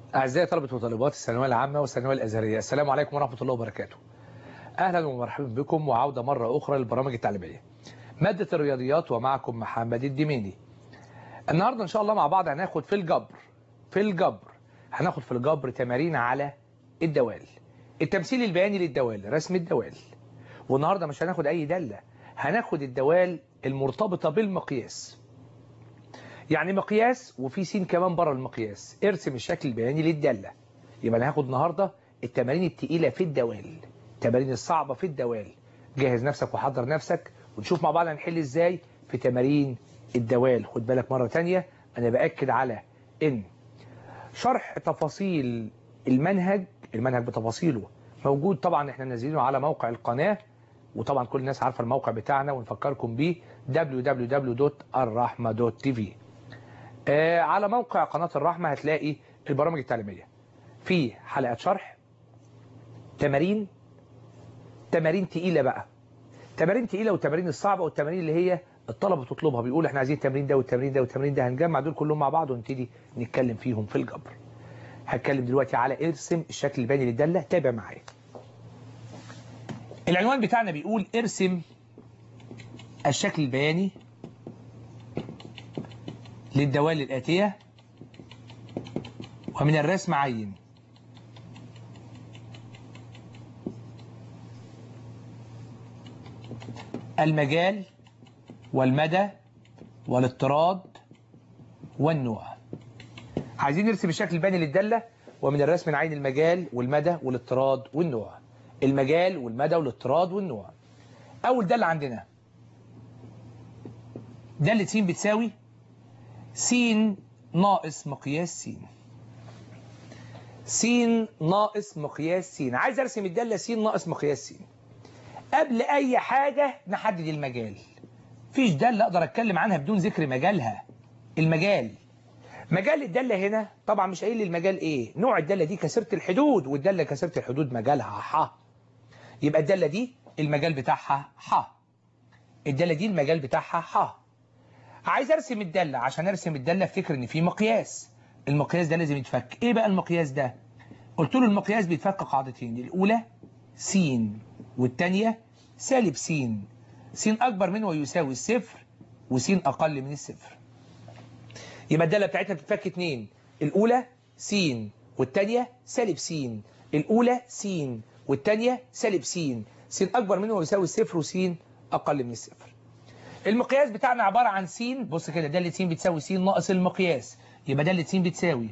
أعزائي طلبة وطالبات الثانوية العامة والثانوية الأزهرية السلام عليكم ورحمة الله وبركاته أهلا ومرحبا بكم وعودة مرة أخرى للبرامج التعليمية مادة الرياضيات ومعكم محمد الدميني النهاردة إن شاء الله مع بعض هناخد في الجبر في الجبر هناخد في الجبر تمارين على الدوال التمثيل البياني للدوال رسم الدوال والنهاردة مش هناخد أي دالة هناخد الدوال المرتبطة بالمقياس يعني مقياس وفي سين كمان بره المقياس ارسم الشكل البياني للدالة يبقى هناخد النهاردة التمارين التقيلة في الدوال التمارين الصعبة في الدوال جهز نفسك وحضر نفسك ونشوف مع بعض هنحل ازاي في تمارين الدوال خد بالك مرة تانية انا بأكد على ان شرح تفاصيل المنهج المنهج بتفاصيله موجود طبعا احنا نازلينه على موقع القناة وطبعا كل الناس عارفة الموقع بتاعنا ونفكركم بيه www.الرحمة.tv آه على موقع قناة الرحمة هتلاقي البرامج التعليمية في حلقات شرح تمارين تمارين تقيلة بقى تمارين تقيلة والتمارين الصعبة والتمارين اللي هي الطلبة تطلبها بيقول احنا عايزين التمرين ده والتمرين ده والتمرين ده هنجمع دول كلهم مع بعض ونبتدي نتكلم فيهم في الجبر هتكلم دلوقتي على ارسم الشكل البياني للدالة تابع معايا العنوان بتاعنا بيقول ارسم الشكل البياني للدوال الآتية ومن الرسم عين المجال والمدى والاضطراد والنوع عايزين نرسم الشكل البياني للدالة ومن الرسم نعين المجال والمدى والاضطراد والنوع المجال والمدى والاضطراد والنوع أول دالة عندنا دالة س بتساوي س ناقص مقياس س س ناقص مقياس س عايز ارسم الدالة س ناقص مقياس س قبل اي حاجة نحدد المجال فيش دالة اقدر اتكلم عنها بدون ذكر مجالها المجال مجال الدالة هنا طبعا مش قايل لي المجال ايه نوع الدالة دي كسرة الحدود والدالة كسرة الحدود مجالها ح يبقى الدالة دي المجال بتاعها ح الدالة دي المجال بتاعها ح عايز ارسم الدالة عشان ارسم الدالة افتكر ان في مقياس المقياس ده لازم يتفك ايه بقى المقياس ده قلت له المقياس بيتفك قاعدتين الاولى س والثانيه سالب س س اكبر منه ويساوي الصفر وس اقل من الصفر يبقى الدالة بتاعتنا بتتفك اتنين الاولى س والثانيه سالب س الاولى س والثانيه سالب س س اكبر منه ويساوي الصفر وس اقل من الصفر المقياس بتاعنا عبارة عن س بص كده دالة س بتساوي س ناقص المقياس يبقى دالة س بتساوي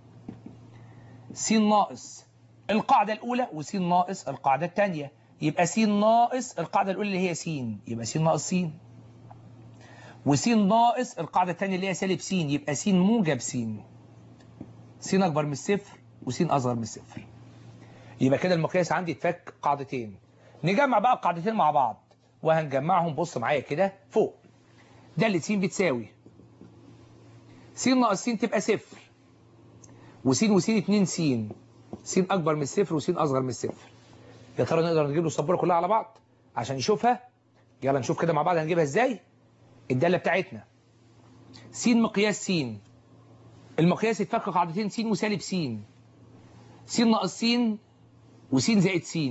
س ناقص القاعدة الأولى وس ناقص القاعدة الثانية يبقى س ناقص القاعدة الأولى اللي هي س يبقى س ناقص س وس ناقص القاعدة الثانية اللي هي سالب س يبقى س موجب س س أكبر من الصفر وس أصغر من الصفر يبقى كده المقياس عندي اتفك قاعدتين نجمع بقى القاعدتين مع بعض وهنجمعهم بص معايا كده فوق دالة س بتساوي س ناقص س تبقى صفر وس وس 2 س س اكبر من الصفر وس اصغر من الصفر يا ترى نقدر نجيب له السبوره كلها على بعض عشان نشوفها يلا نشوف كده مع بعض هنجيبها ازاي الداله بتاعتنا س مقياس س المقياس اتفك قاعدتين س وسالب س س ناقص س وس زائد س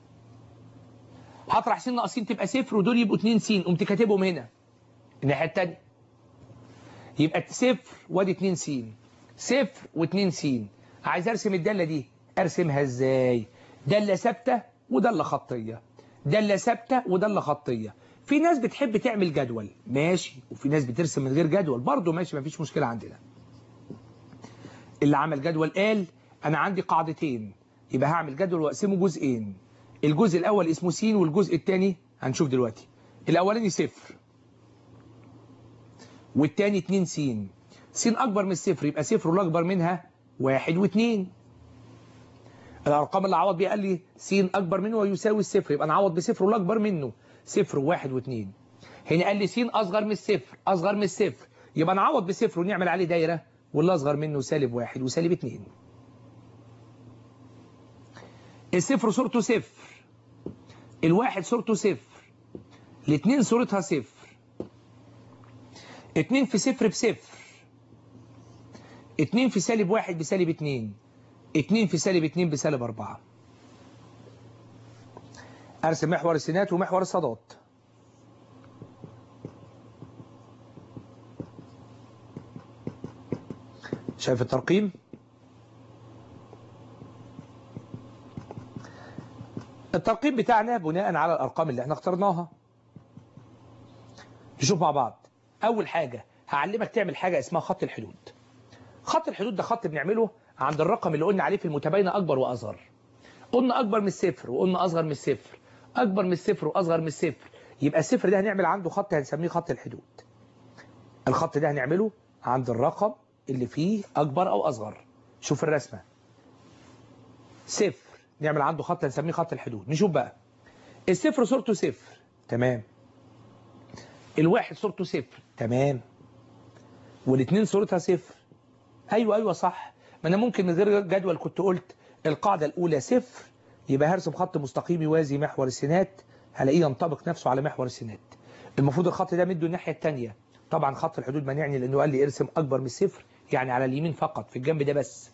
هطرح س ناقص س تبقى صفر ودول يبقوا 2 س قمت كاتبهم هنا الناحيه الثانيه يبقى صفر وادي 2 س صفر و2 س عايز ارسم الداله دي ارسمها ازاي داله ثابته وداله خطيه داله ثابته وداله خطيه في ناس بتحب تعمل جدول ماشي وفي ناس بترسم من غير جدول برضه ماشي مفيش مشكله عندنا اللي عمل جدول قال انا عندي قاعدتين يبقى هعمل جدول واقسمه جزئين الجزء الأول اسمه س والجزء الثاني هنشوف دلوقتي الأولاني صفر والثاني 2 س س أكبر من الصفر يبقى صفر والأكبر منها واحد واثنين الأرقام اللي عوض بيها قال لي س أكبر منه ويساوي الصفر يبقى نعوض بصفر والأكبر منه صفر وواحد واثنين هنا قال لي س أصغر من الصفر أصغر من الصفر يبقى نعوض بصفر ونعمل عليه دايرة واللي أصغر منه سالب واحد وسالب اتنين الصفر صورته صفر الواحد صورته صفر الاثنين صورتها صفر اتنين في صفر بصفر اتنين في سالب واحد بسالب اتنين 2 في سالب 2 بسالب 4 ارسم محور السينات ومحور الصادات شايف الترقيم الترقيم بتاعنا بناء على الارقام اللي احنا اخترناها نشوف مع بعض اول حاجة هعلمك تعمل حاجة اسمها خط الحدود خط الحدود ده خط بنعمله عند الرقم اللي قلنا عليه في المتباينة اكبر واصغر قلنا اكبر من الصفر وقلنا اصغر من الصفر اكبر من الصفر واصغر من الصفر يبقى الصفر ده هنعمل عنده خط هنسميه خط الحدود الخط ده هنعمله عند الرقم اللي فيه اكبر او اصغر شوف الرسمة صفر نعمل عنده خط هنسميه خط الحدود نشوف بقى الصفر صورته صفر تمام الواحد صورته صفر تمام والاثنين صورتها صفر ايوه ايوه صح ما انا ممكن من غير جدول كنت قلت القاعدة الاولى صفر يبقى هرسم خط مستقيم يوازي محور السينات هلاقيه ينطبق نفسه على محور السينات المفروض الخط ده مده الناحية الثانية طبعا خط الحدود مانعني لانه قال لي ارسم اكبر من الصفر يعني على اليمين فقط في الجنب ده بس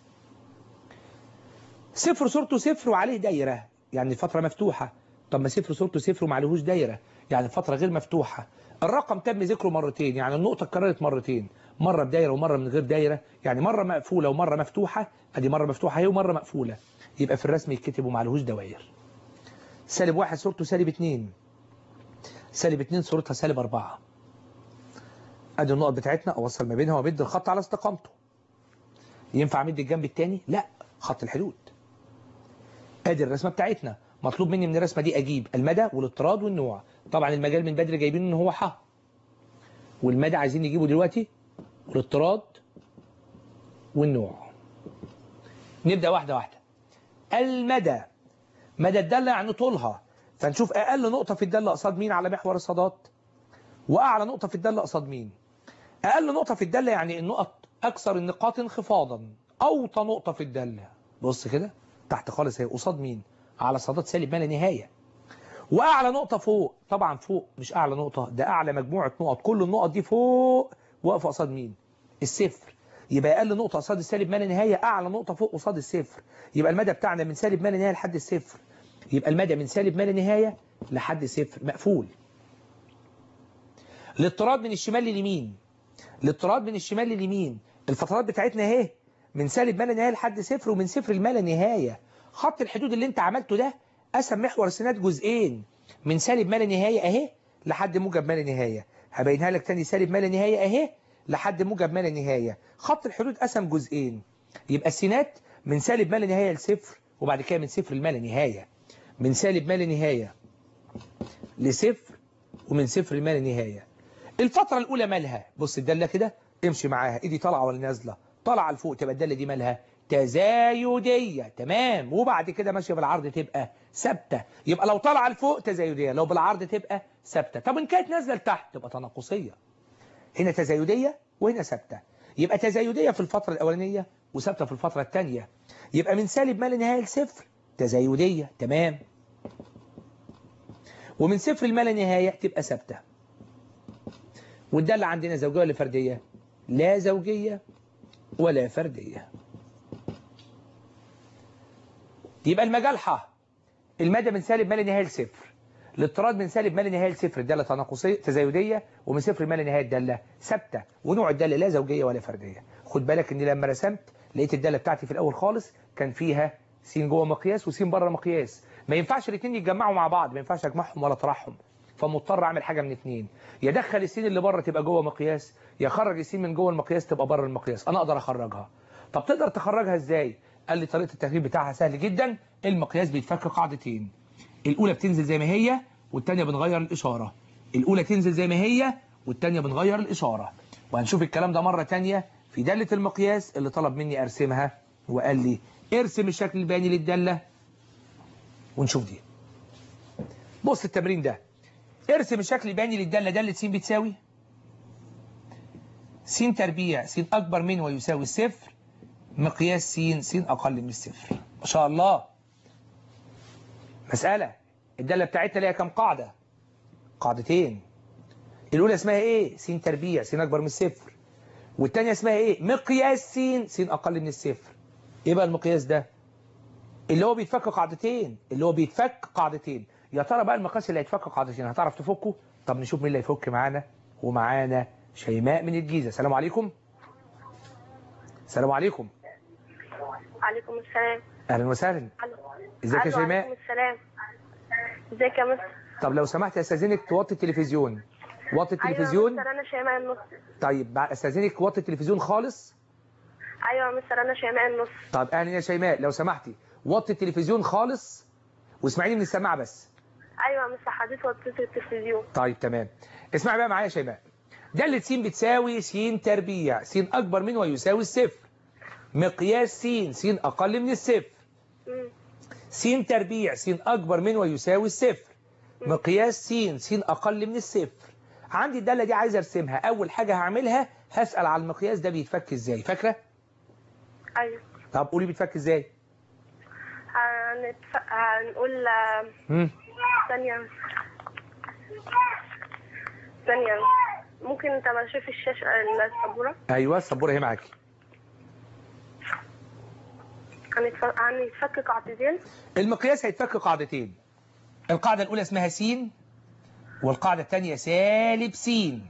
صفر صورته صفر وعليه دايرة يعني الفترة مفتوحة طب ما صفر صورته صفر وما عليهوش دايرة يعني الفترة غير مفتوحة الرقم تم ذكره مرتين يعني النقطة اتكررت مرتين مرة بدايرة ومرة من غير دايرة يعني مرة مقفولة ومرة مفتوحة ادي مرة مفتوحة هي ومرة مقفولة يبقى في الرسم يتكتب وما عليهوش دواير سالب واحد صورته سالب اتنين سالب اتنين صورتها سالب اربعة ادي النقط بتاعتنا اوصل ما بينها وبين الخط على استقامته ينفع امد الجنب التاني لا خط الحدود ادي الرسمه بتاعتنا مطلوب مني من الرسمه دي اجيب المدى والاضطراد والنوع طبعا المجال من بدري جايبين ان هو ح والمدى عايزين نجيبه دلوقتي والاضطراد والنوع نبدا واحده واحده المدى مدى الداله يعني طولها فنشوف اقل نقطه في الداله قصاد مين على محور الصادات واعلى نقطه في الداله قصاد مين اقل نقطه في الداله يعني النقط اكثر النقاط انخفاضا اوطى نقطه في الداله بص كده تحت خالص هي قصاد مين على صادات سالب ما لا نهايه واعلى نقطه فوق طبعا فوق مش اعلى نقطه ده اعلى مجموعه نقط كل النقط دي فوق واقفه قصاد مين الصفر يبقى اقل نقطه قصاد السالب ما لا نهايه اعلى نقطه فوق قصاد الصفر يبقى المدى بتاعنا من سالب ما لا نهايه لحد الصفر يبقى المدى من سالب ما لا نهايه لحد صفر مقفول الاضطراد من الشمال لليمين الاضطراد من الشمال لليمين الفترات بتاعتنا اهي من سالب ما لا نهايه لحد صفر ومن صفر لما لا نهايه خط الحدود اللي انت عملته ده قسم محور السينات جزئين من سالب ما لا نهايه اهي لحد موجب ما لا نهايه هبينها لك تاني سالب ما لا نهايه اهي لحد موجب ما لا نهايه خط الحدود قسم جزئين يبقى السينات من سالب ما لا نهايه لصفر وبعد كده من صفر لما لا نهايه من سالب ما لا نهايه لصفر ومن صفر لما لا نهايه الفتره الاولى مالها بص الداله كده امشي معاها ايدي طالعه ولا نازله طالعه لفوق تبقى الداله دي مالها تزايديه تمام وبعد كده ماشيه بالعرض تبقى ثابته يبقى لو طالعه لفوق تزايديه لو بالعرض تبقى ثابته طب ان كانت نازله لتحت تبقى تناقصيه هنا تزايديه وهنا ثابته يبقى تزايديه في الفتره الاولانيه وثابته في الفتره الثانيه يبقى من سالب ما لا نهايه لصفر تزايديه تمام ومن صفر لما لا نهايه تبقى ثابته والداله عندنا زوجيه ولا فرديه لا زوجيه ولا فرديه يبقى المجال ح المدى من سالب ما لا نهايه لصفر الاضطراد من سالب ما لا نهايه لصفر الداله تناقصيه تزايديه ومن صفر ما لا نهايه الداله ثابته ونوع الداله لا زوجيه ولا فرديه خد بالك ان لما رسمت لقيت الداله بتاعتي في الاول خالص كان فيها س جوه مقياس وس بره مقياس ما ينفعش الاثنين يتجمعوا مع بعض ما ينفعش اجمعهم ولا اطرحهم فمضطر اعمل حاجه من اثنين يا ادخل السين اللي بره تبقى جوه مقياس يا اخرج السين من جوه المقياس تبقى بره المقياس انا اقدر اخرجها طب تقدر تخرجها ازاي قال لي طريقه التخريج بتاعها سهل جدا المقياس بيتفك قاعدتين الاولى بتنزل زي ما هي والثانيه بنغير الاشاره الاولى تنزل زي ما هي والثانيه بنغير الاشاره وهنشوف الكلام ده مره ثانيه في داله المقياس اللي طلب مني ارسمها وقال لي ارسم الشكل البياني للداله ونشوف دي بص التمرين ده ارسم الشكل البياني للداله داله س بتساوي س تربيع س اكبر من ويساوي الصفر مقياس س س اقل من الصفر ما شاء الله مسألة الدالة بتاعتنا ليها كام قاعدة قاعدتين الأولى اسمها إيه س تربيع س أكبر من الصفر والثانية اسمها إيه مقياس س س أقل من الصفر ايه بقى المقياس ده اللي هو بيتفك قاعدتين اللي هو بيتفك قاعدتين يا ترى بقى المقياس اللي هيتفك قاعدتين هتعرف تفكه طب نشوف مين اللي هيفك معانا ومعانا شيماء من الجيزه السلام عليكم السلام عليكم عليكم السلام اهلا وسهلا الو ازيك يا ألو، شيماء عليكم السلام ازيك يا مستر طب لو سمحت استاذنك توطي التلفزيون وطي ايوه التلفزيون يا مستر انا شيماء النص طيب بقى استاذنك وطي التلفزيون خالص ايوه يا مستر انا شيماء النص طب اهلا يا شيماء لو سمحتي وطي التلفزيون خالص واسمعيني من السماعه بس ايوه يا مستر حضرتك وطيت التلفزيون طيب تمام اسمعي بقى معايا يا شيماء دالة س بتساوي س تربيع س أكبر من ويساوي الصفر مقياس س س أقل من الصفر مم. س تربيع س أكبر من ويساوي الصفر مقياس س س أقل من الصفر عندي الدالة دي عايز أرسمها أول حاجة هعملها هسأل على المقياس ده بيتفك إزاي فاكرة؟ ايوه طب قولي بيتفك إزاي؟ هنتف... هنقول آه، مم. ثانية ثانية ممكن انت ما تشوف الشاشة السبورة أيوه السبورة هي معاكي هنتف... هنتفك قاعدتين المقياس هيتفك قاعدتين القاعدة الأولى اسمها س والقاعدة الثانية سالب س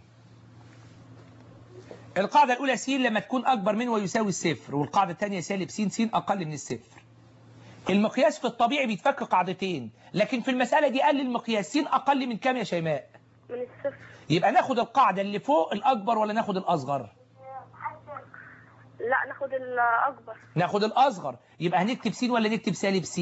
القاعدة الأولى س لما تكون أكبر من ويساوي الصفر والقاعدة الثانية سالب س س أقل من الصفر المقياس في الطبيعي بيتفك قاعدتين لكن في المسألة دي قال لي المقياس س أقل من كام يا شيماء من الصفر يبقى ناخد القاعدة اللي فوق الأكبر ولا ناخد الأصغر لا ناخد الأكبر ناخد الأصغر يبقى هنكتب س ولا نكتب سالب س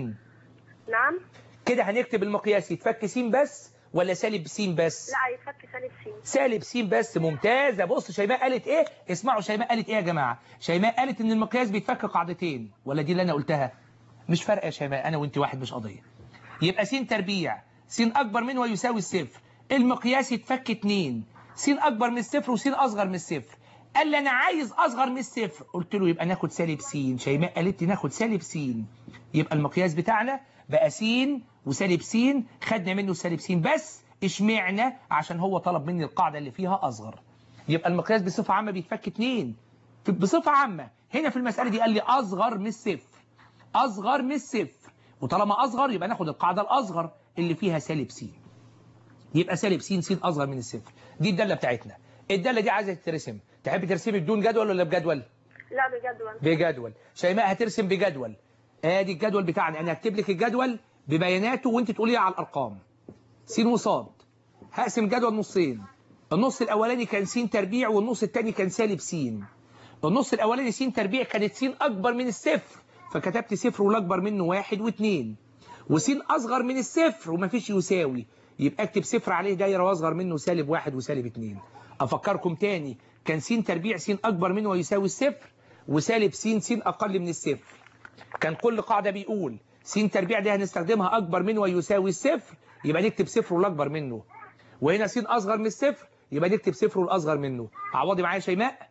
نعم كده هنكتب المقياس يتفك س بس ولا سالب س بس لا يتفك سالب س سالب س بس ممتازة بص شيماء قالت ايه اسمعوا شيماء قالت ايه يا جماعة شيماء قالت ان المقياس بيتفك قاعدتين ولا دي اللي انا قلتها مش فارقة يا شيماء انا وانت واحد مش قضية يبقى س تربيع س اكبر من ويساوي الصفر المقياس يتفك اتنين س اكبر من الصفر وس اصغر من الصفر قال لي انا عايز اصغر من الصفر قلت له يبقى ناخد سالب س شيماء قالت لي ناخد سالب س يبقى المقياس بتاعنا بقى س وسالب س خدنا منه سالب س بس اشمعنا عشان هو طلب مني القاعدة اللي فيها أصغر يبقى المقياس بصفة عامة بيتفك اتنين في- بصفة عامة هنا في المسألة دي قال لي أصغر من الصفر أصغر من الصفر وطالما أصغر يبقى ناخد القاعدة الأصغر اللي فيها سالب س يبقى سالب س س أصغر من الصفر دي الدالة بتاعتنا الدالة دي عايزة تترسم تحب ترسمي بدون جدول ولا بجدول؟ لا بجدول بجدول شيماء هترسم بجدول ادي الجدول بتاعنا انا هكتب لك الجدول ببياناته وانت تقولي على الارقام س وصاد هقسم جدول نصين النص الاولاني كان س تربيع والنص الثاني كان سالب س النص الاولاني س تربيع كانت س اكبر من الصفر فكتبت صفر والاكبر منه واحد واثنين وس اصغر من الصفر ومفيش يساوي يبقى اكتب صفر عليه دايره واصغر منه سالب واحد وسالب اتنين افكركم تاني كان س تربيع س اكبر منه ويساوي الصفر وسالب س س اقل من الصفر كان كل قاعدة بيقول س تربيع دي هنستخدمها أكبر من ويساوي الصفر يبقى نكتب صفر والأكبر منه وهنا س أصغر من الصفر يبقى نكتب صفر والأصغر منه عوضي معايا يا شيماء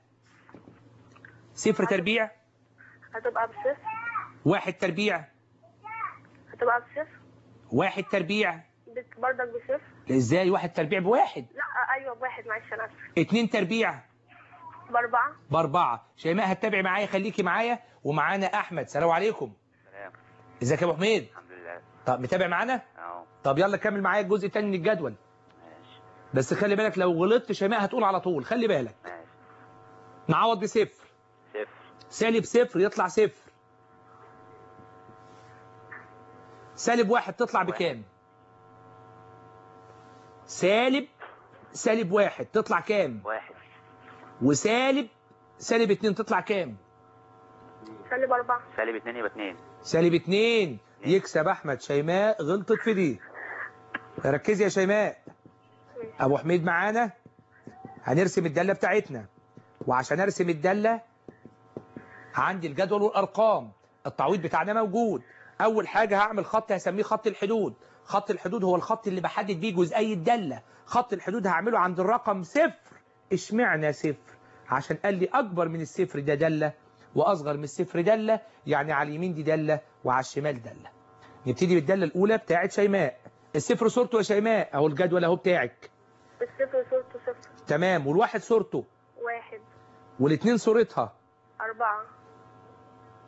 صفر تربيع هتبقى بصفر واحد تربيع هتبقى بصفر واحد تربيع بت- برضك بصفر ازاي واحد تربيع بواحد لا ايوه بواحد معلش انا اسف اتنين تربيع باربعة باربعة شيماء هتتابعي معايا خليكي معايا ومعانا أحمد سلام عليكم سلام ازيك يا أبو حميد الحمد لله طب متابع معانا اهو طب يلا كمل معايا الجزء الثاني من الجدول ماشي بس خلي بالك لو غلطت شيماء هتقول على طول خلي بالك ماشي نعوض بصفر صفر سالب صفر يطلع صفر سالب واحد تطلع بكام سالب سالب واحد تطلع كام واحد وسالب سالب اتنين تطلع كام سالب أربعة سالب اتنين يبقى اتنين سالب اتنين يكسب احمد شيماء غلطت في دي ركزي يا شيماء ابو حميد معانا هنرسم الدالة بتاعتنا وعشان ارسم الدالة عندي الجدول والارقام التعويض بتاعنا موجود اول حاجة هعمل خط هسميه خط الحدود خط الحدود هو الخط اللي بحدد بيه جزئي الدالة خط الحدود هعمله عند الرقم صفر اشمعنى صفر عشان قال لي اكبر من الصفر ده دالة واصغر من الصفر دالة يعني على اليمين دي دالة وعلى الشمال دالة نبتدي بالدالة الاولى بتاعت شيماء الصفر صورته يا شيماء اهو الجدول اهو بتاعك الصفر صورته صفر تمام والواحد صورته واحد والاثنين صورتها أربعة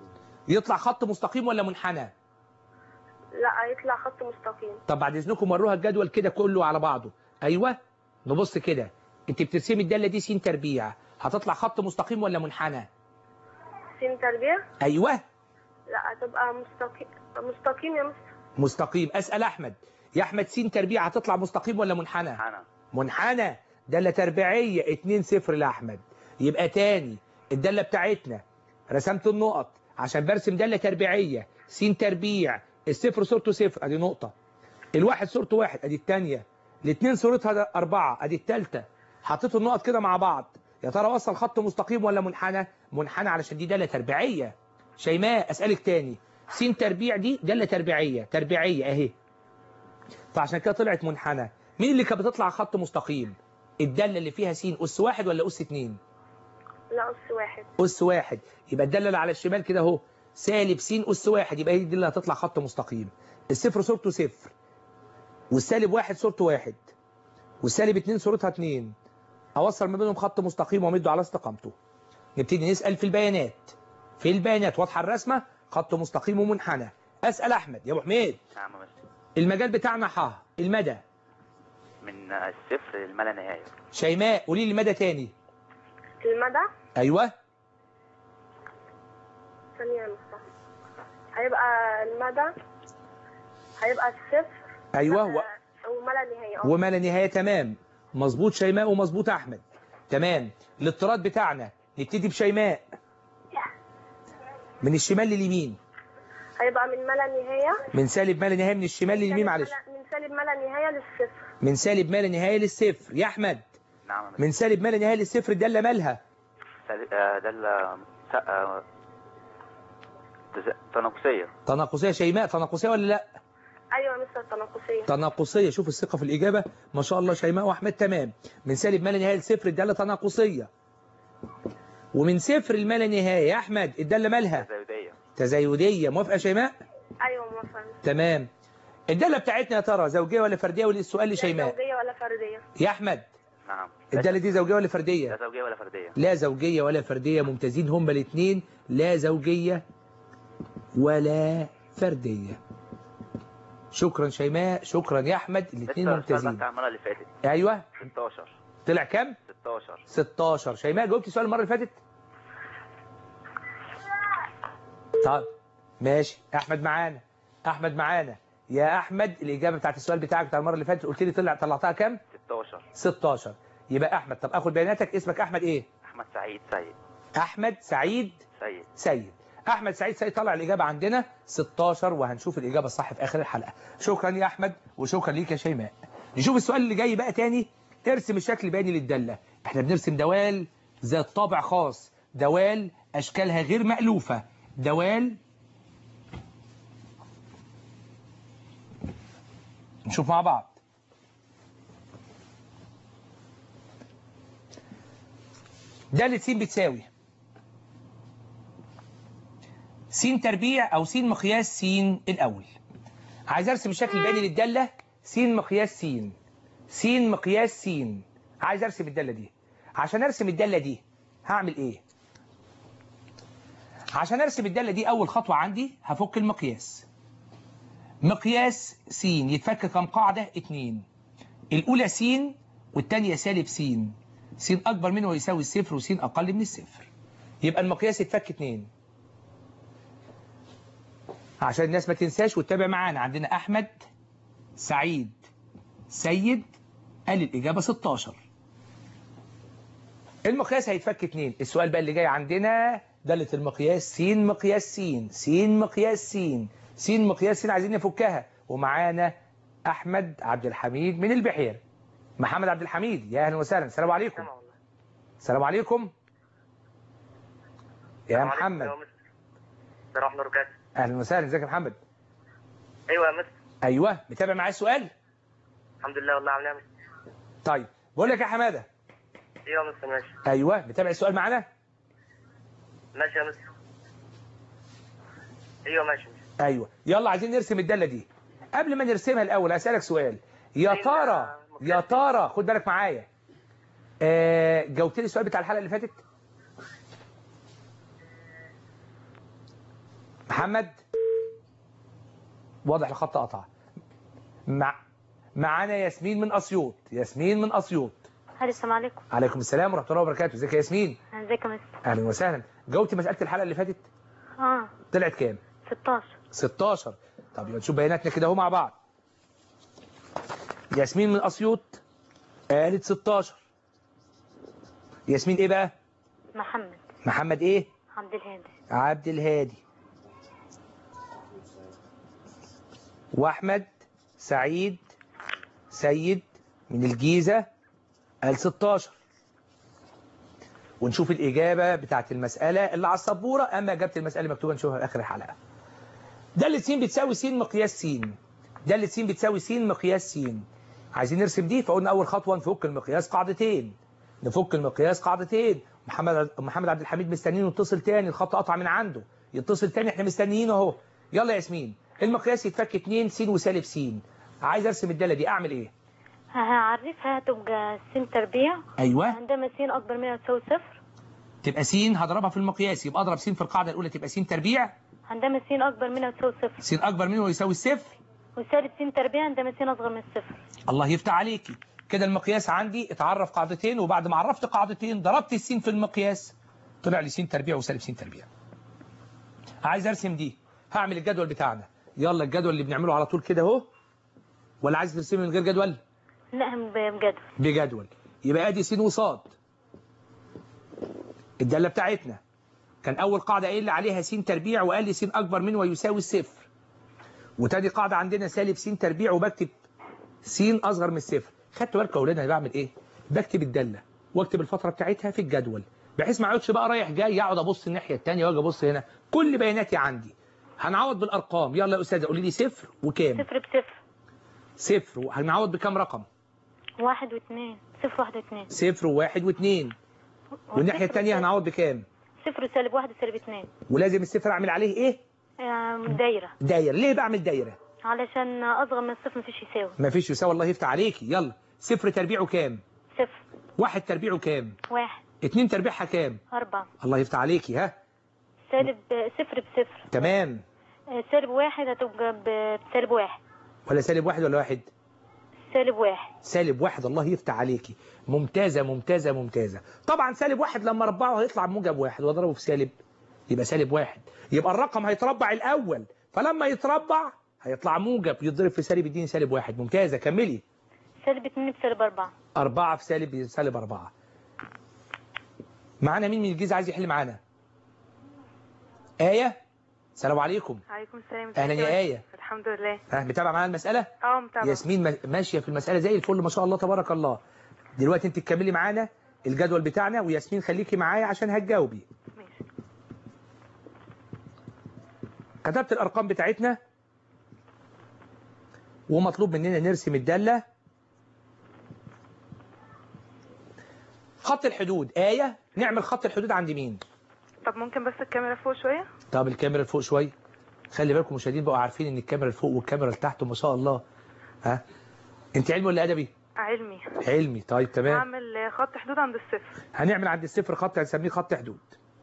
يطلع خط مستقيم ولا منحنى لا هيطلع خط مستقيم طب بعد اذنكم وروها الجدول كده كله على بعضه ايوه نبص كده انت بترسمي الداله دي س تربيع هتطلع خط مستقيم ولا منحنى سين تربيع ايوه لا هتبقى مستقيم مستقيم يا مستر مستقيم اسال احمد يا احمد س تربيع هتطلع مستقيم ولا منحنى حنا منحنى داله تربيعيه 2 0 لاحمد يبقى تاني الداله بتاعتنا رسمت النقط عشان برسم داله تربيعيه س تربيع الصفر صورته صفر ادي نقطه الواحد صورته واحد ادي الثانيه الاثنين صورتها ده أربعة ادي الثالثه حطيت النقط كده مع بعض يا ترى وصل خط مستقيم ولا منحنى منحنى علشان دي داله تربيعيه شيماء اسالك تاني س تربيع دي داله تربيعيه تربيعيه اهي فعشان كده طلعت منحنى مين اللي كانت بتطلع خط مستقيم الداله اللي فيها س اس واحد ولا اس اتنين لا أس واحد اس واحد يبقى الداله اللي على الشمال كده اهو سالب س اس واحد يبقى هي دي اللي هتطلع خط مستقيم الصفر صورته صفر والسالب واحد صورته واحد والسالب اتنين صورتها اتنين اوصل ما بينهم خط مستقيم وامده على استقامته نبتدي نسال في البيانات في البيانات واضحه الرسمه خط مستقيم ومنحنى اسال احمد يا ابو حميد نعم يا مستر المجال بتاعنا ح المدى من الصفر لما لا نهاية شيماء قولي لي المدى تاني المدى ايوه ثانية يا مستر هيبقى المدى هيبقى الصفر ايوه و... وما لا نهاية اه وما لا نهايه تمام مظبوط شيماء ومظبوط احمد تمام الاضطراد بتاعنا نبتدي بشيماء من الشمال لليمين هيبقى من ما لا نهاية من سالب ما لا نهايه من الشمال لليمين معلش من سالب ما لا نهاية للصفر من سالب ما لا نهايه للصفر يا احمد نعم يا مستر من سالب ما لا نهايه للصفر الداله مالها سال- آه، ده ال- س- آه، تز- تناقصية تناقصيه شيماء تناقصيه ولا لا أيوة يا مستر تناقصية تناقصيه شوف الثقه في الاجابه ما شاء الله شيماء واحمد تمام من سالب ما لا نهايه لصفر الداله تناقصيه ومن صفر لما لا نهايه يا احمد الداله مالها تزايدية تزايديه موافقه يا شيماء أيوة موافقة تمام الداله بتاعتنا يا ترى زوجيه ولا فرديه ولا السؤال لشيماء زوجية ولا فردية يا احمد نعم الداله دي زوجيه ولا لا فرديه زوجية ولا فردية لا زوجيه ولا فرديه ممتازين هما الاثنين لا زوجيه ولا فرديه شكرا شيماء شكرا يا احمد الاثنين مستر السؤال ممتازين بتاع المرة اللي فاتت ايوه 16 طلع كام 16 16 شيماء جاوبتي السؤال المره اللي فاتت طيب ماشي احمد معانا احمد معانا يا احمد الاجابه بتاعت السؤال بتاعك بتاع المره اللي فاتت قلت لي طلع طلعتها كام 16 16 يبقى احمد طب اخد بياناتك اسمك احمد ايه أحمد سعيد سيد احمد سعيد سيد سيد احمد سعيد سيد طلع الاجابه عندنا 16 وهنشوف الاجابه الصح في اخر الحلقه شكرا يا احمد وشكرا ليك يا شيماء نشوف السؤال اللي جاي بقى تاني ارسم الشكل البياني للداله احنا بنرسم دوال ذات طابع خاص دوال اشكالها غير مألوفه دوال نشوف مع بعض دالة س بتساوي س تربيع أو س مقياس س الأول عايز أرسم الشكل البياني للدالة س مقياس س س مقياس س عايز أرسم الدالة دي عشان أرسم الدالة دي هعمل إيه؟ عشان أرسم الدالة دي أول خطوة عندي هفك المقياس مقياس س يتفك كم قاعدة؟ اتنين الأولى س والتانية سالب س س أكبر منه يساوي الصفر وس أقل من الصفر يبقى المقياس يتفك اتنين عشان الناس ما تنساش وتتابع معانا عندنا أحمد سعيد سيد قال الإجابة 16 المقياس هيتفك اتنين السؤال بقى اللي جاي عندنا دالة المقياس س مقياس س س مقياس س س مقياس س عايزين نفكها ومعانا أحمد عبد الحميد من البحير محمد عبد الحميد يا أهلا وسهلا السلام عليكم السلام عليكم يا محمد صلاح نور كاس أهلا وسهلا ازيك يا محمد ايوه يا مستر أيوه متابع معايا السؤال الحمد لله والله عامل ايه يا مستر طيب بقول لك يا حمادة ايوه يا مستر ماشي أيوه متابع السؤال معانا ماشي يا مستر ايوه ماشي ايوه يلا عايزين نرسم الداله دي قبل ما نرسمها الاول اسالك سؤال يا أيوة، ترى يا مختلف. ترى خد بالك معايا آه جاوبت لي السؤال بتاع الحلقه اللي فاتت محمد واضح الخط قطع مع معانا ياسمين من اسيوط ياسمين من اسيوط هلا السلام عليكم عليكم السلام ورحمه الله وبركاته ازيك يا ياسمين ازيك يا مستر اهلا وسهلا جاوبتي مساله الحلقه اللي فاتت اه طلعت كام 16 16 طب يبقى نشوف بياناتنا كده اهو مع بعض ياسمين من اسيوط قالت 16 ياسمين ايه بقى محمد محمد ايه عبد الهادي عبد الهادي واحمد سعيد سيد من الجيزه قال 16 ونشوف الاجابه بتاعت المساله اللي على السبوره اما اجابه المساله مكتوبه نشوفها في اخر الحلقه دالة س بتساوي س مقياس س دالة س بتساوي س مقياس س عايزين نرسم دي فقلنا اول خطوه نفك المقياس قاعدتين نفك المقياس قاعدتين محمد محمد عبد الحميد مستنيين يتصل تاني الخط قطع من عنده يتصل تاني احنا مستنيينه اهو يلا يا ياسمين المقياس يتفك 2 س وسالب س عايز ارسم الداله دي اعمل ايه هعرفها تبقى س تربيع ايوه عندما س اكبر منها تساوي صفر تبقى س هضربها في المقياس يبقى اضرب س في القاعده الاولى تبقى س تربيع عندما س اكبر منها تساوي صفر س اكبر منه يساوي الصفر وسالب س تربيع عندما س اصغر من الصفر الله يفتح عليكي كده المقياس عندي اتعرف قاعدتين وبعد ما عرفت قاعدتين ضربت السين في المقياس طلع لي س تربيع وسالب س تربيع عايز ارسم دي هعمل الجدول بتاعنا يلا الجدول اللي بنعمله على طول كده اهو ولا عايز ترسمي من غير جدول لا هم بجد بجدول يبقى ادي س وصاد الداله بتاعتنا كان اول قاعده قايل لي عليها س تربيع وقال لي س اكبر من ويساوي الصفر وتاني قاعده عندنا سالب س تربيع وبكتب س اصغر من الصفر خدتوا بالكم يا اولاد انا بعمل ايه بكتب الداله واكتب الفتره بتاعتها في الجدول بحيث ما اقعدش بقى رايح جاي اقعد ابص الناحيه الثانيه واجي ابص هنا كل بياناتي عندي هنعوض بالارقام يلا يا استاذه قولي لي صفر وكام صفر بصفر صفر هنعوض بكام رقم واحد واثنين صفر واحد واثنين صفر وواحد واثنين والناحيه وصفر الثانيه وسالب- هنعوض بكام صفر وسالب واحد وسالب اثنين ولازم الصفر اعمل عليه ايه آم، دايرة دايره ليه بعمل دايره علشان اصغر من الصفر مفيش يساوي مفيش يساوي الله يفتح عليكي يلا صفر تربيعه كام صفر واحد تربيعه كام واحد اتنين تربيعها كام أربعة الله يفتح عليكي ها سالب صفر بصفر تمام آه، سالب واحد هتبقى ب- بسالب واحد ولا سالب واحد ولا واحد سالب واحد سالب واحد الله يفتح عليكي ممتازة ممتازة ممتازة طبعا سالب واحد لما اربعه هيطلع موجب واحد واضربه في سالب يبقى سالب واحد يبقى الرقم هيتربع الأول فلما يتربع هيطلع موجب يضرب في سالب يديني سالب واحد ممتازة كملي سالب اتنين بسالب أربعة أربعة في سالب سالب أربعة معانا مين من الجيزة عايز يحل معانا آية السلام عليكم عليكم السلام أهلا ازيك يا مس؟ آية الحمد لله ها متابعة معانا المسألة اه متابعة ياسمين ما- ماشية في المسألة زي الفل ما شاء الله تبارك الله دلوقتي انت تكملي معانا الجدول بتاعنا وياسمين خليكي معايا عشان هتجاوبي ماشي كتبت الأرقام بتاعتنا ومطلوب مننا نرسم الدالة خط الحدود آية نعمل خط الحدود عند مين طب ممكن بس الكاميرا فوق شوية طب الكاميرا لفوق شوية خلي بالكم مشاهدين بقوا عارفين ان الكاميرا لفوق والكاميرا لتحت ما شاء الله ها انت علمي ولا ادبي علمي علمي طيب تمام هعمل خط حدود عند الصفر هنعمل عند الصفر خط هنسميه خط حدود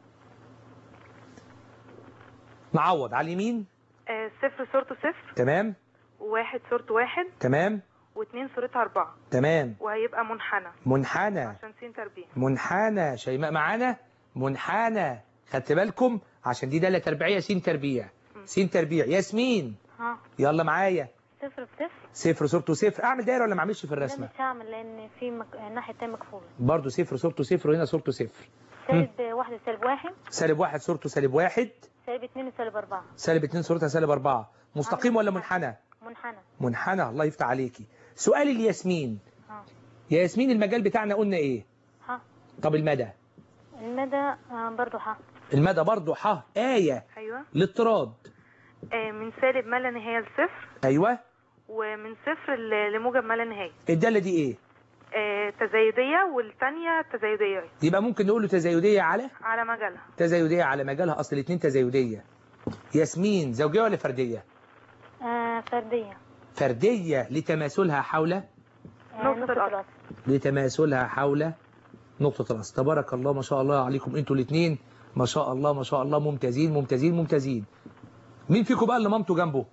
نعوض على اليمين آه صفر صورته صفر تمام وواحد صورته واحد تمام واتنين صورتها أربعة تمام وهيبقى منحنى منحنى عشان سين تربيع منحنى شيماء معانا منحنى خدت بالكم عشان دي داله تربيعيه س تربيع س تربيع ياسمين ها يلا معايا صفر بصفر صفر صورته صفر اعمل دايره ولا ما اعملش في لا الرسمه مش هعمل لأن في مك... الناحية التانية مكفولة برضه صفر صورته صفر وهنا صورته صفر سالب واحد وسالب واحد سالب واحد صورته سالب واحد سالب اتنين وسالب أربعة سالب اتنين صورتها سالب أربعة مستقيم ولا منحنى منحنى منحنى الله يفتح عليكي سؤالي لياسمين ها يا ياسمين المجال بتاعنا قلنا ايه ها طب المدى المدى آه، برضو ها المدى برضه ح آية أيوة الاضطراد آه من سالب ما لا نهاية لصفر أيوة ومن صفر ل- لموجب ما لا نهاية الدالة دي ايه آه تزايدية والتانية تزايدية يبقى ممكن نقول له تزايدية على على مجالها تزايدية على مجالها أصل الاتنين تزايدية ياسمين زوجية ولا فردية آه فردية فردية لتماثلها حول آه نقطة نقطة الأصل. الأصل لتماثلها حول نقطة الأصل تبارك الله ما شاء الله عليكم انتوا الاثنين ما شاء الله ما شاء الله ممتازين ممتازين ممتازين مين فيكم بقى اللي مامته جنبه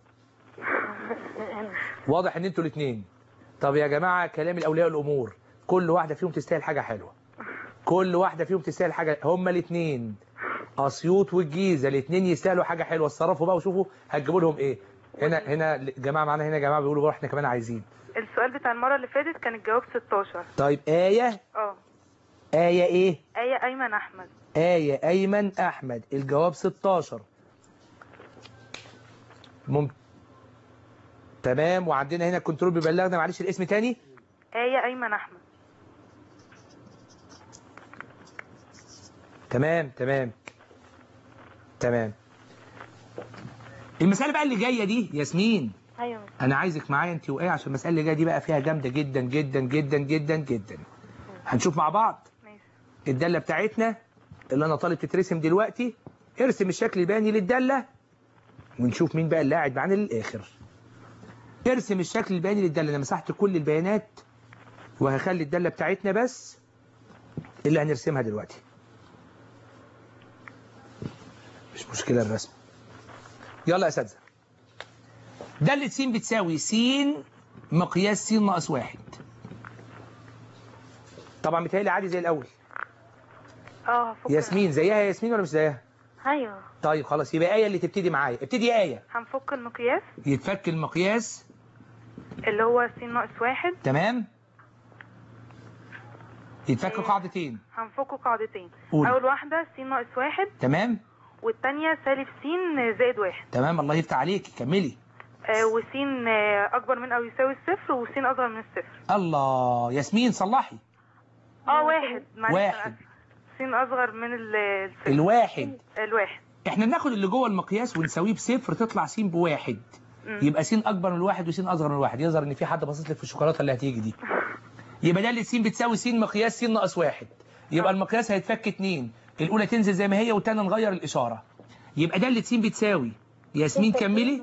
واضح ان انتوا الاثنين طب يا جماعه كلام الاولياء الامور كل واحده فيهم تستاهل حاجه حلوه كل واحده فيهم تستاهل حاجه هما الاثنين اسيوط والجيزه الاثنين يستاهلوا حاجه حلوه اتصرفوا بقى وشوفوا هتجيبوا لهم ايه هنا هنا جماعه معانا هنا يا جماعه بيقولوا بقى احنا كمان عايزين السؤال بتاع المرة اللي فاتت كان الجواب 16 طيب ايه اه ايه ايه آية أيمن أحمد آية أيمن أحمد الجواب 16 مم... تمام وعندنا هنا الكنترول بيبلغنا معلش الاسم تاني آية أيمن أحمد تمام تمام تمام المسألة بقى اللي جاية دي ياسمين ايوه أنا عايزك معايا أنت وإيه عشان المسألة اللي جاية دي بقى فيها جامدة جدا جدا جدا جدا جدا هنشوف مع بعض ماشي الدالة بتاعتنا اللي أنا طالب تترسم دلوقتي ارسم الشكل البياني للدالة ونشوف مين بقى اللي قاعد معانا للآخر ارسم الشكل البياني للدالة أنا مسحت كل البيانات وهخلي الدالة بتاعتنا بس اللي هنرسمها دلوقتي مش مشكلة الرسم يلا يا أساتذة دالة س بتساوي س مقياس س ناقص واحد طبعا متهيألي عادي زي الأول اه هفك ياسمين زيها يا ياسمين ولا مش زيها؟ ايوه طيب خلاص يبقى آية اللي تبتدي معايا ابتدي يا آية هنفك المقياس يتفك المقياس اللي هو س ناقص واحد تمام يتفك إيه. قاعدتين هنفكه قاعدتين قولي. أول واحدة س ناقص واحد تمام والتانية سالب س زائد واحد تمام الله يفتح عليك كملي آه وس آه أكبر من أو يساوي الصفر وس أصغر من الصفر الله ياسمين صلحي اه واحد معلش أنا واحد. آسفة. س أصغر من ال- الصفر الواحد الواحد احنا بناخد اللي جوه المقياس ونساويه بصفر تطلع س بواحد مم. يبقى س اكبر من الواحد وس اصغر من الواحد يظهر ان في حد باصص لك في الشوكولاته اللي هتيجي دي يبقى ده اللي س بتساوي س مقياس س ناقص واحد يبقى المقياس هيتفك اتنين الاولى تنزل زي ما هي والتانيه نغير الاشاره يبقى ده اللي س بتساوي ياسمين كملي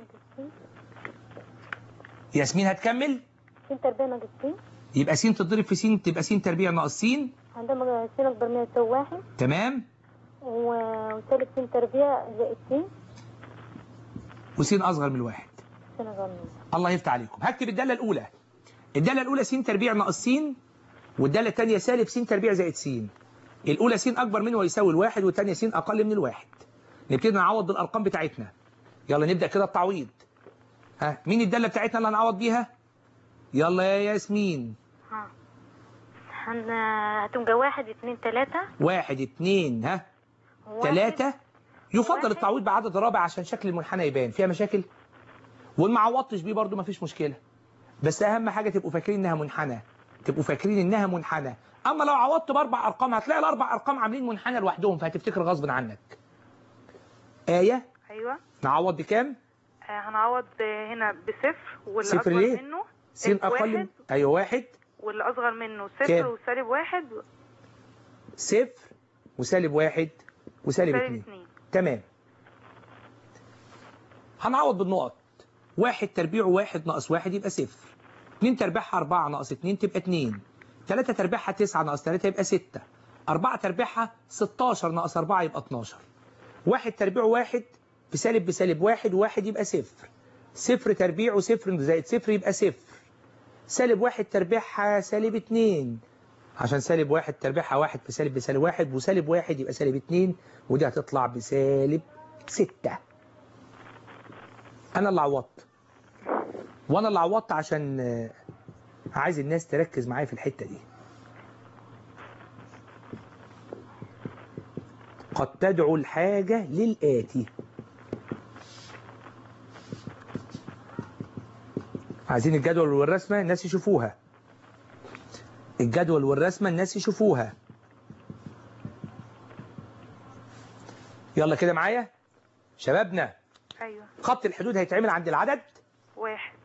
ياسمين هتكمل س تربيع ناقص س يبقى س تتضرب في س تبقى س تربيع ناقص س عندما س اكبر من يساوي واحد تمام و- وسالب س تربيع زائد س وس اصغر من الواحد س اصغر من الله يفتح عليكم هكتب الداله الاولى الداله الاولى س تربيع ناقص س والداله الثانيه سالب س تربيع زائد س الاولى س اكبر منه ويساوي الواحد والثانيه س اقل من الواحد نبتدي نعوض بالارقام بتاعتنا يلا نبدا كده التعويض ها مين الداله بتاعتنا اللي هنعوض بيها يلا يا ياسمين ها هن... هتبقى واحد اتنين تلاتة واحد اتنين ها واحد. ثلاثة يفضل واحد. التعويض بعدد رابع عشان شكل المنحنى يبان فيها مشاكل وان ما عوضتش بيه برضو مفيش مشكلة بس اهم حاجة تبقوا فاكرين انها منحنى تبقوا فاكرين انها منحنى اما لو عوضت باربع ارقام هتلاقي الاربع ارقام عاملين منحنى لوحدهم فهتفتكر غصب عنك آية أيوة نعوض بكام آه هنعوض آه، هنا بصفر واللي صفر أكبر ليه؟ منه س اقل واحد ايوه واحد واللي أصغر منه كام؟ صفر وسالب واحد صفر وسالب واحد وسالب وسالب اتنين اتنين تمام هنعوض بالنقط واحد تربيع واحد ناقص واحد يبقى صفر اتنين تربيعها أربعة ناقص اتنين تبقى اتنين تلاتة تربيعها تسعة ناقص تلاتة يبقى ستة أربعة تربيعها ستاشر ناقص أربعة يبقى اتناشر واحد تربيع واحد بسالب بسالب واحد وواحد يبقى صفر صفر تربيع وصفر زائد صفر يبقى صفر سالب واحد تربيعها سالب اتنين عشان سالب واحد تربيعها واحد بسالب بسالب واحد وسالب واحد يبقى سالب اتنين ودي هتطلع بسالب ستة أنا اللي عوضت وأنا اللي عوضت عشان آه، عايز الناس تركز معايا في الحتة دي قد تدعو الحاجة للآتي عايزين الجدول والرسمة الناس يشوفوها الجدول والرسمة الناس يشوفوها يلا كده معايا شبابنا أيوة خط الحدود هيتعمل عند العدد واحد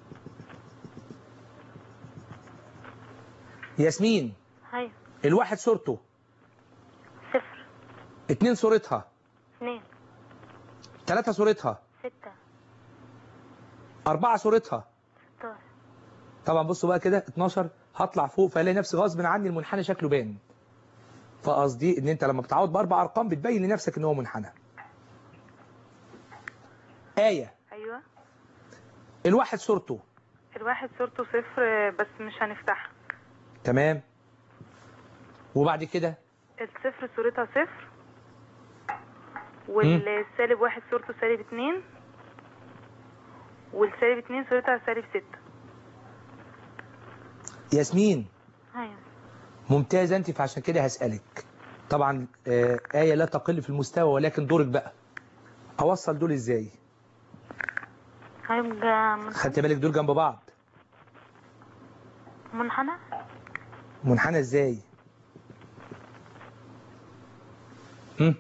ياسمين هاي الواحد صورته صفر اتنين صورتها اتنين تلاتة صورتها ستة أربعة صورتها ستاشر طبعا بصوا بقى كده 12 هطلع فوق فالاقي نفسي غصب عني المنحنى شكله بان فقصدي ان انت لما بتعوض باربع ارقام بتبين لنفسك ان هو منحنى آية ايوه الواحد صورته الواحد صورته صفر بس مش هنفتحها تمام وبعد كده الصفر صورتها صفر والسالب واحد صورته سالب اتنين والسالب اتنين صورتها سالب ستة ياسمين ايوه ممتازة انت فعشان كده هسألك طبعا آه، آية لا تقل في المستوى ولكن دورك بقى أوصل دول ازاي هيبقى من- خدت بالك دول جنب بعض منحنى منحنى ازاي هم؟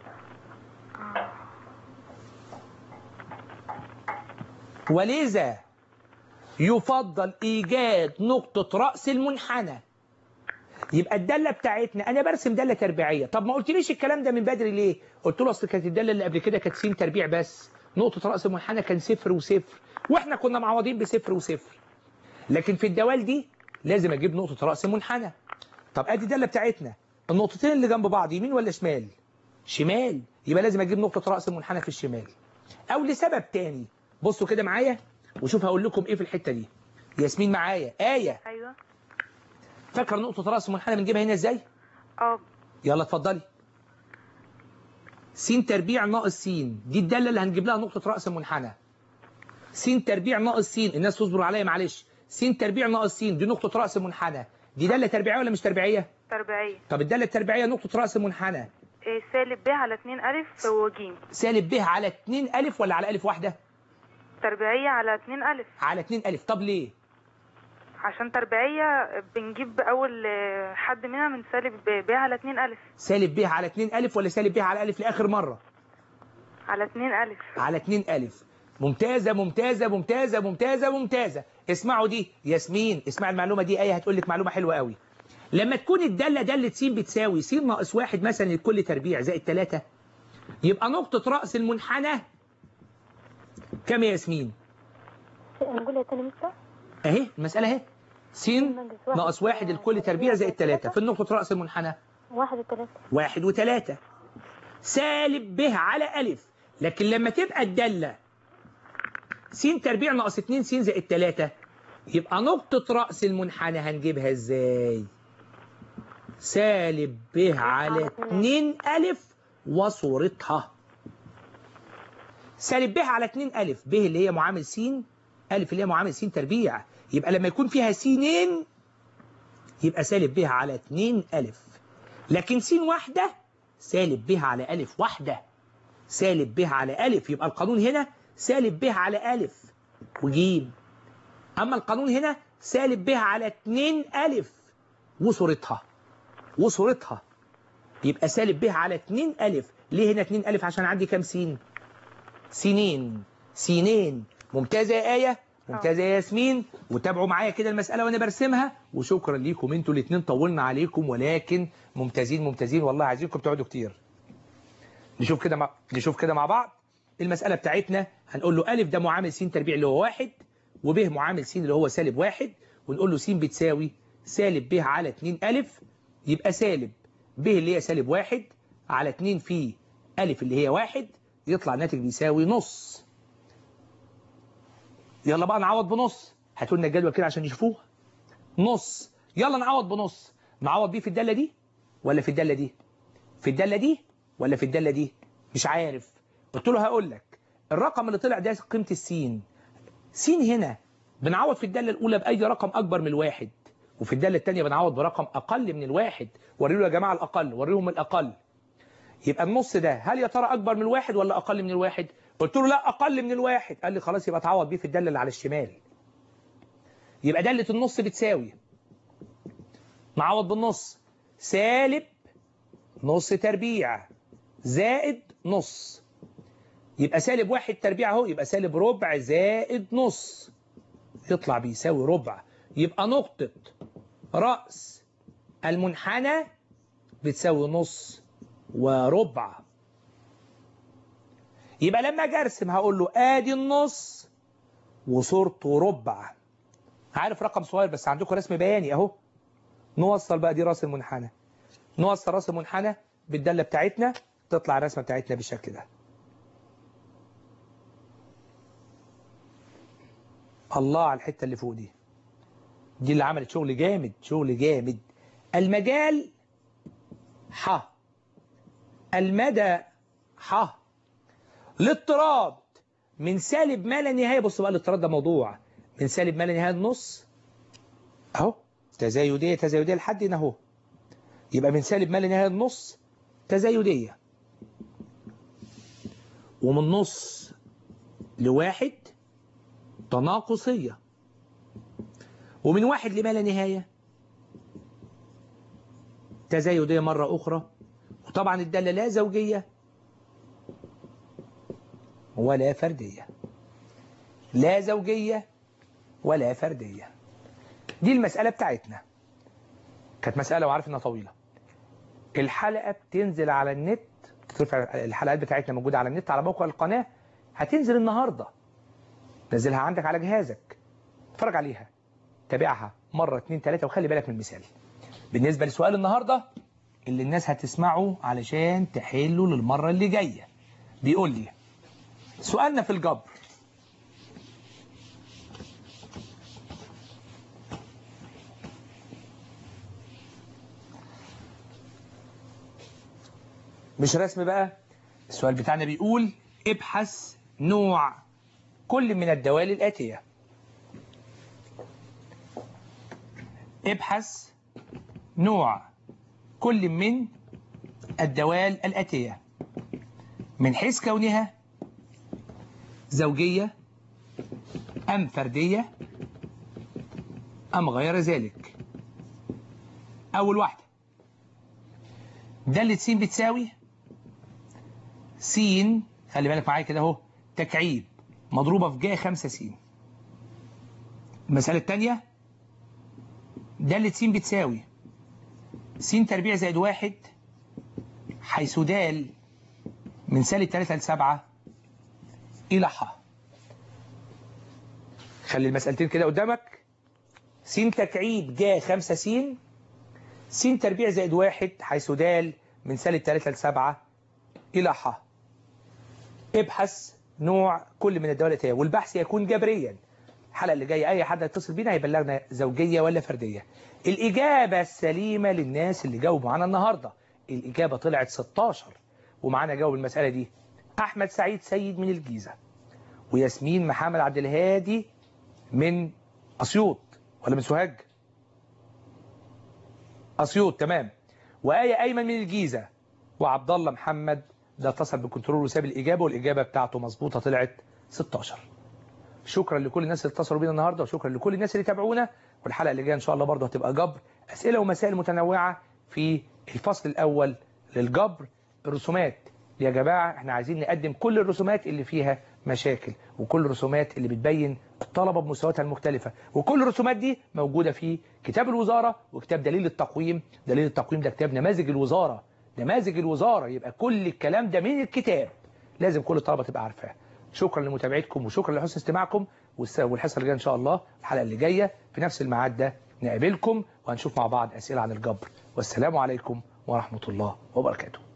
ولذا يفضل ايجاد نقطة رأس المنحنى يبقى الدالة بتاعتنا انا برسم دالة تربيعية طب ما قلتليش الكلام ده من بدري ليه قلت له اصل كانت الدالة اللي قبل كده كانت س تربيع بس نقطة رأس المنحنى كان صفر وصفر واحنا كنا معوضين بصفر وصفر لكن في الدوال دي لازم اجيب نقطة رأس منحنى طب ادي الدالة بتاعتنا النقطتين اللي جنب بعض يمين ولا شمال شمال يبقى لازم اجيب نقطة رأس منحنى في الشمال او لسبب تاني بصوا كده معايا وشوف هقول لكم ايه في الحتة دي ياسمين معايا آية ايوه فاكر نقطة رأس منحنى بنجيبها هنا ازاي اه يلا اتفضلي س تربيع ناقص س دي الدالة اللي هنجيب لها نقطة رأس منحنى س تربيع ناقص س الناس تصبر عليا معلش س تربيع ناقص س دي نقطة رأس منحنى دي دالة تربيعية ولا مش تربيعية؟ تربيعية طب الدالة التربيعية نقطة رأس منحنى إيه، سالب ب على اتنين ألف وجيم سالب ب على 2 ألف ولا على ألف واحدة؟ تربيعية على اتنين ألف على 2 ألف طب ليه؟ عشان تربيعية بنجيب أول آه، حد منها من سالب ب ب على اتنين ألف سالب ب على 2 ألف ولا سالب ب على ألف لآخر مرة؟ على اتنين ألف على 2 ألف ممتازة ممتازة ممتازة ممتازة ممتازة اسمعوا دي ياسمين اسمع المعلومة دي آية هتقول لك معلومة حلوة قوي لما تكون الدالة دالة س بتساوي س ناقص واحد مثلا لكل تربيع زائد 3 يبقى نقطة رأس المنحنى كم يا ياسمين؟ نقولها تاني مستر اهي المسألة اهي س ناقص واحد لكل تربيع زائد 3 في نقطة رأس المنحنى واحد وثلاثة واحد وثلاثة سالب ب على ألف لكن لما تبقى الدالة س تربيع ناقص 2 س زائد 3 يبقى نقطة رأس المنحنى هنجيبها ازاي؟ سالب ب على 2 ألف وصورتها سالب ب على 2 ألف ب اللي هي معامل س ألف اللي هي معامل س تربيع يبقى لما يكون فيها سينين يبقى سالب ب على 2 ألف لكن س واحدة سالب ب على ألف واحدة سالب ب على ألف يبقى القانون هنا سالب ب على ألف وجيم أما القانون هنا سالب ب على 2 ألف وصورتها وصورتها يبقى سالب ب على 2 ألف ليه هنا 2 ألف عشان عندي كام سين سينين سينين ممتازة يا آية ممتازة يا ياسمين وتابعوا معايا كده المسألة وأنا برسمها وشكرا ليكم انتوا الاثنين طولنا عليكم ولكن ممتازين ممتازين والله عايزينكم تقعدوا كتير نشوف كده مع... نشوف كده مع بعض المسألة بتاعتنا هنقول له ألف ده معامل س تربيع اللي هو واحد وب معامل س اللي هو سالب واحد ونقول له س بتساوي سالب ب على 2 ألف يبقى سالب ب اللي هي سالب واحد على 2 في ألف اللي هي واحد يطلع الناتج بيساوي نص يلا بقى نعوض بنص هاتوا لنا الجدول كده عشان يشوفوه نص يلا نعوض بنص نعوض بيه في الدالة دي ولا في الدالة دي في الدالة دي ولا في الدالة دي مش عارف قلت له هقول لك الرقم اللي طلع ده قيمة السين سين هنا بنعوض في الدالة الأولى بأي رقم أكبر من الواحد وفي الدالة الثانية بنعوض برقم أقل من الواحد وريله يا جماعة الأقل وريهم الأقل يبقى النص ده هل يا ترى أكبر من الواحد ولا أقل من الواحد قلت له لا أقل من الواحد قال لي خلاص يبقى تعوض بيه في الدالة اللي على الشمال يبقى دالة النص بتساوي نعوض بالنص سالب نص تربيع زائد نص يبقى سالب واحد تربيع اهو يبقى سالب ربع زائد نص يطلع بيساوي ربع يبقى نقطة رأس المنحنى بتساوي نص وربع يبقى لما اجي ارسم هقول له ادي النص وصورته ربع عارف رقم صغير بس عندكم رسم بياني اهو نوصل بقى دي راس المنحنى نوصل راس المنحنى بالدالة بتاعتنا تطلع الرسمة بتاعتنا بالشكل ده الله على الحتة اللي فوق دي دي اللي عملت شغل جامد شغل جامد المجال ح المدى ح الاضطراد من سالب ما لا نهاية بص بقى الاضطراد ده موضوع من سالب ما لا نهاية النص اهو تزايدية تزايدية لحد هنا اهو يبقى من سالب ما لا نهاية النص تزايدية ومن نص لواحد تناقصية ومن واحد لما لا نهاية تزايدية مرة أخرى وطبعا الدالة لا زوجية ولا فردية لا زوجية ولا فردية دي المسألة بتاعتنا كانت مسألة وعارف انها طويلة الحلقة بتنزل على النت ترفع الحلقات بتاعتنا موجودة على النت على موقع القناة هتنزل النهاردة نزلها عندك على جهازك اتفرج عليها تابعها مرة اتنين تلاتة وخلي بالك من المثال بالنسبة لسؤال النهاردة اللي الناس هتسمعه علشان تحله للمرة اللي جاية بيقول لي سؤالنا في الجبر مش رسم بقى السؤال بتاعنا بيقول ابحث نوع كل من الدوال الآتية ابحث نوع كل من الدوال الآتية من حيث كونها زوجية أم فردية أم غير ذلك أول واحدة دالة س بتساوي س خلي بالك معايا كده اهو تكعيب مضروبة في جا 5 س المسألة الثانية دالة س بتساوي س تربيع زائد واحد حيث دال من سالب 3 ل 7 إلى ح خلي المسألتين كده قدامك س تكعيب جا 5 س س تربيع زائد واحد حيث دال من سالب 3 ل 7 إلى ح ابحث نوع كل من الدوال الآتية والبحث يكون جبريا الحلقة اللي جاية أي حد يتصل بينا هيبلغنا زوجية ولا فردية الإجابة السليمة للناس اللي جاوبوا معانا النهاردة الإجابة طلعت 16 ومعانا جاوب المسألة دي أحمد سعيد سيد من الجيزة وياسمين محمد عبد الهادي من أسيوط ولا من سوهاج أسيوط تمام وآية أيمن من الجيزة وعبد الله محمد ده اتصل بالكنترول وساب الإجابة والإجابة بتاعته مظبوطة طلعت 16 شكرا لكل الناس اللي اتصلوا بينا النهارده وشكرا لكل الناس اللي تابعونا والحلقه اللي جايه ان شاء الله برضه هتبقى جبر اسئله ومسائل متنوعه في الفصل الاول للجبر الرسومات يا جماعه احنا عايزين نقدم كل الرسومات اللي فيها مشاكل وكل الرسومات اللي بتبين الطلبه بمستوياتها المختلفه وكل الرسومات دي موجوده في كتاب الوزاره وكتاب دليل التقويم دليل التقويم ده كتاب نماذج الوزاره نماذج الوزاره يبقى كل الكلام ده من الكتاب لازم كل الطلبه تبقى عارفاه شكرا لمتابعتكم وشكرا لحسن استماعكم والحصه اللي جايه ان شاء الله الحلقه اللي جايه في نفس الميعاد ده نقابلكم وهنشوف مع بعض اسئله عن الجبر والسلام عليكم ورحمه الله وبركاته